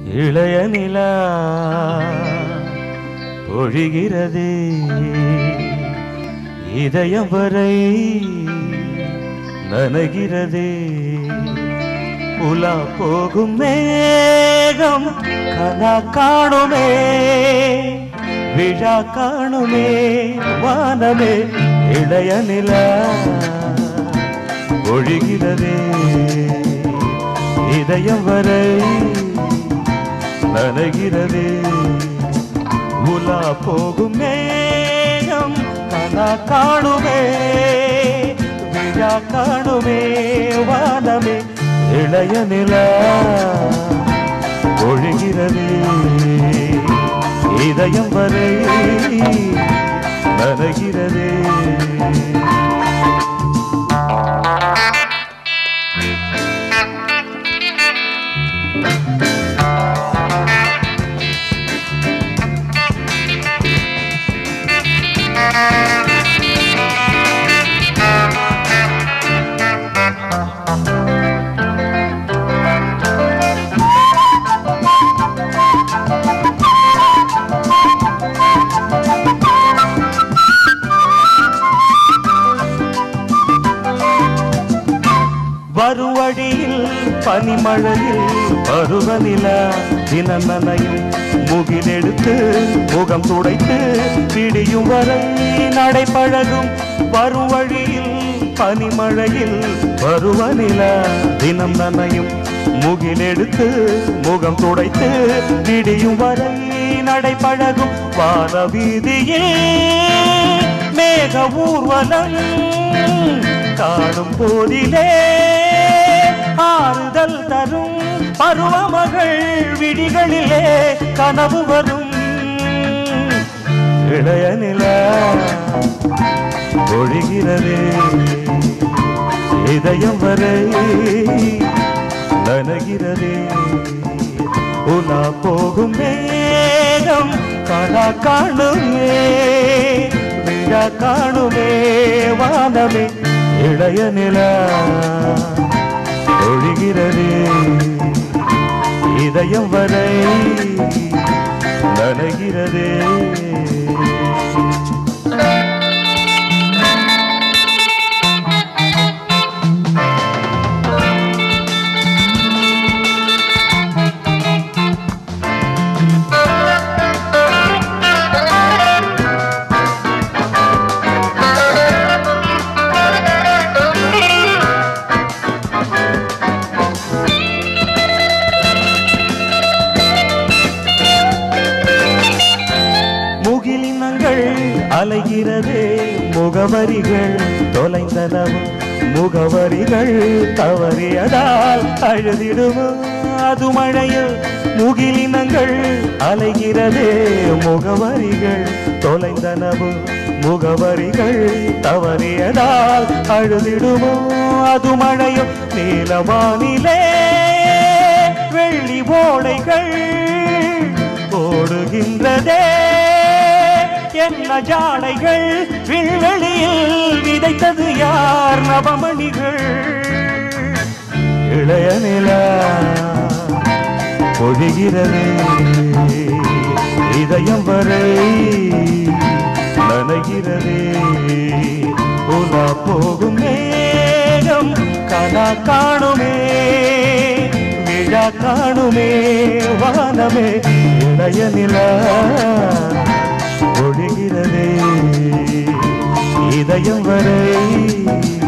இளைய நிலா பொழிகிறது இதயம் வரை நனைகிறது உலா போகும் மேகம் கனா காணுமே விழா காணுமே வானமே இளைய நிலா ஒழிகிறதே இதயம் வரை நனைகிறதே உலா போகும் மேகம் கனா காணுமே விழா காணுமே வானமே இளைய நிலா ஒழுகிறது இதயம் வரை நனைகிறது வரும் வழியில் பனிமழையில் பருவநில தினநனையும் முகிலெடுத்து முகம் துடைத்து பிடியும் வரை நடைபழகும் வரும் வழியில் பனிமழையில் பருவநில தினம் நனையும் முகிலெடுத்து முகம் துடைத்து பிடியும் வரை நடைபழகும் வான வீதியில் மேக ஊர்வலம் காணும் போதிலே ஆறுதல் தரும் பருவமகள் விழிகளிலே கனவு வரும் இளைய நிலா ஒழிகிறதே இதயம் வரை நனகிறதே உலா போகும் மேகம் கலா காணுமே விழா காணுமே வானமே இளைய நிலா ஒழிகிறதே இதயம் வரை நனைகிறதே முகிலினங்கள் அலைகிறதே முகவரிகள் தொலைந்தனவும் முகவரிகள் தவறியதால் அழுதிடுமோ அது மழையில் முகிலினங்கள் அலைகிறதே முகவரிகள் தொலைந்தனவும் முகவரிகள் தவறியதால் அழுதிடுமோ அது மழையும் நீலவானிலே வெள்ளி ஓடைகள் ஓடுகின்றதே என்ன ஜாடைகள் விண்வெளியில் விதைத்தது யார் நவமணிகள் இளைய நிலா பொழிகிறது இதயம் வரை நனைகிறதே உலா போகும் மேகம் கனா காணுமே விழா காணுமே வானமே இளைய நிலா ஒழிகிறதே இதயம் வரை